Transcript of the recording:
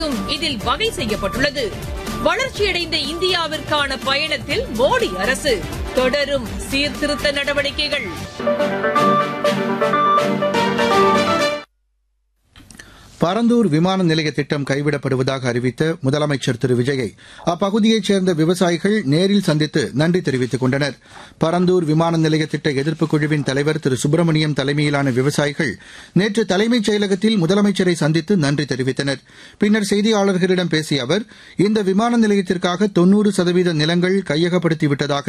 இதில் வகை செய்யப்பட்டுள்ளது வளர்ச்சியடைந்த இந்தியாவிற்கான பயணத்தில் மோடி அரசு தொடரும் சீர்திருத்த நடவடிக்கைகள் பரந்தூர் விமான நிலைய திட்டம் கைவிடப்படுவதாக அறிவித்த முதலமைச்சர் திரு விஜயை அப்பகுதியைச் சேர்ந்த விவசாயிகள் நேரில் சந்தித்து நன்றி தெரிவித்துக் கொண்டனர் பரந்தூர் விமான நிலைய திட்ட எதிர்ப்புக் குழுவின் தலைவர் திரு சுப்பிரமணியம் தலைமையிலான விவசாயிகள் நேற்று தலைமைச் செயலகத்தில் முதலமைச்சரை சந்தித்து நன்றி தெரிவித்தனர் பின்னர் செய்தியாளர்களிடம் பேசிய அவர் இந்த விமான நிலையத்திற்காக தொன்னூறு சதவீத நிலங்கள் கையகப்படுத்திவிட்டதாக